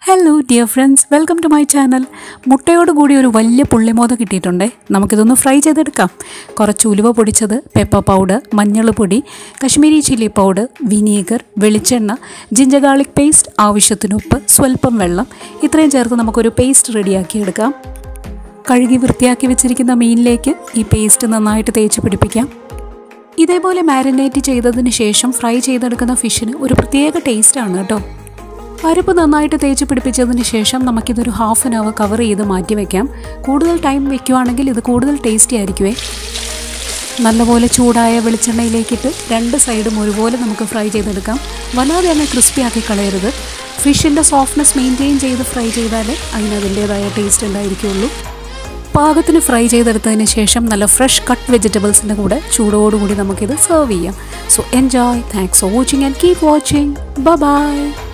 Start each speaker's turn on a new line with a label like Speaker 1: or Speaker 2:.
Speaker 1: hello dear friends welcome to my channel മുട്ടയോട് കൂടി ഒരു വലിയ പുള്ളിമോത കിട്ടിയിട്ടുണ്ടേ നമുക്കിതൊന്ന് ഫ്രൈ ചെയ്തെടുക്കാം കുറച്ച് ഉലുവ പൊടിച്ചത് പെപ്പർ പൗഡർ മഞ്ഞൾ പൊടി കശ്മീരി ചില്ലി പൗഡർ വിനീഗർ വെളിച്ചെണ്ണ ജിഞ്ചർ ഗാർലിക് പേസ്റ്റ് ആവശ്യത്തിന് ഉപ്പ് സ്വല്പം വെള്ളം ഇത്രയും ചേർത്ത് നമുക്കൊരു പേസ്റ്റ് റെഡിയാക്കി എടുക്കാം കഴുകി വൃത്തിയാക്കി വെച്ചിരിക്കുന്ന മീനിലേക്ക് ഈ പേസ്റ്റ് നന്നായിട്ട് തേച്ച് പിടിപ്പിക്കാം ഇതേപോലെ മാരിനേറ്റ് ചെയ്തതിന് ശേഷം ഫ്രൈ ചെയ്തെടുക്കുന്ന ഫിഷിന് ഒരു പ്രത്യേക ടേസ്റ്റാണ് കേട്ടോ പരിപ്പ് നന്നായിട്ട് തേച്ച് പിടിപ്പിച്ചതിന് ശേഷം നമുക്കിതൊരു ഹാഫ് ആൻ അവർ കവർ ചെയ്ത് മാറ്റി വയ്ക്കാം കൂടുതൽ ടൈം വെക്കുവാണെങ്കിൽ ഇത് കൂടുതൽ ടേസ്റ്റി ആയിരിക്കുമേ നല്ലപോലെ ചൂടായ വെളിച്ചെണ്ണയിലേക്കിട്ട് രണ്ട് സൈഡും ഒരുപോലെ നമുക്ക് ഫ്രൈ ചെയ്തെടുക്കാം വല്ലാതെ അങ്ങ് ക്രിസ്പി ആക്കി കളയരുത് ഫിഷിൻ്റെ സോഫ്റ്റ്നെസ് മെയിൻറ്റെയിൻ ചെയ്ത് ഫ്രൈ ചെയ്താൽ അതിന് അതിൻ്റേതായ ടേസ്റ്റ് ഉണ്ടായിരിക്കുള്ളൂ പാകത്തിന് ഫ്രൈ ചെയ്തെടുത്തതിന് ശേഷം നല്ല ഫ്രഷ് കട്ട് വെജിറ്റബിൾസിൻ്റെ കൂടെ ചൂടോടുകൂടി നമുക്കിത് സെർവ് ചെയ്യാം so enjoy thanks for watching and keep watching by